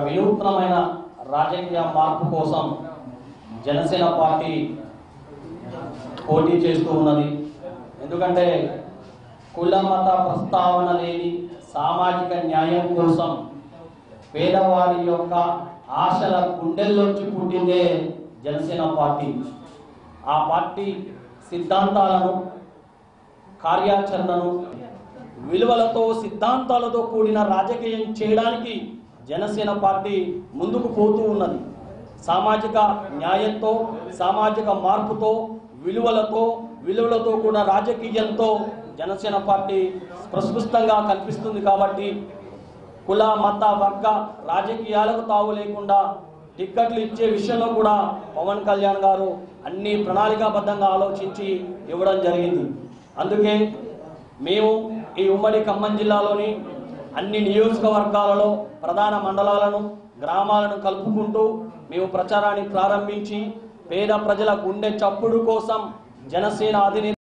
వినూత్నమైన రాజకీయ మార్పు కోసం జనసేన పార్టీ పోటీ చేస్తూ ఉన్నది ఎందుకంటే కుల మత ప్రస్తావన లేని సామాజిక న్యాయం కోసం పేదవారి యొక్క ఆశల గుండెల్లోంచి పుట్టిందే జనసేన పార్టీ ఆ పార్టీ సిద్ధాంతాలను కార్యాచరణను విలువలతో సిద్ధాంతాలతో కూడిన రాజకీయం చేయడానికి జనసేన పార్టీ ముందుకు పోతూ ఉన్నది సామాజిక న్యాయంతో సామాజిక మార్పుతో విలువలతో విలువలతో కూడిన రాజకీయంతో జనసేన పార్టీ ప్రస్ఫుష్టంగా కనిపిస్తుంది కాబట్టి కుల మత వర్గ రాజకీయాలకు తావు లేకుండా టిక్కెట్లు ఇచ్చే విషయంలో కూడా పవన్ కళ్యాణ్ గారు అన్ని ప్రణాళికాబద్ధంగా ఆలోచించి ఇవ్వడం జరిగింది అందుకే మేము ఈ ఉమ్మడి ఖమ్మం జిల్లాలోని అన్ని నియోజకవర్గాలలో ప్రధాన మండలాలను గ్రామాలను కలుపుకుంటూ మేము ప్రచారాన్ని ప్రారంభించి పేద ప్రజల గుండె చప్పుడు కోసం జనసేన అధినేత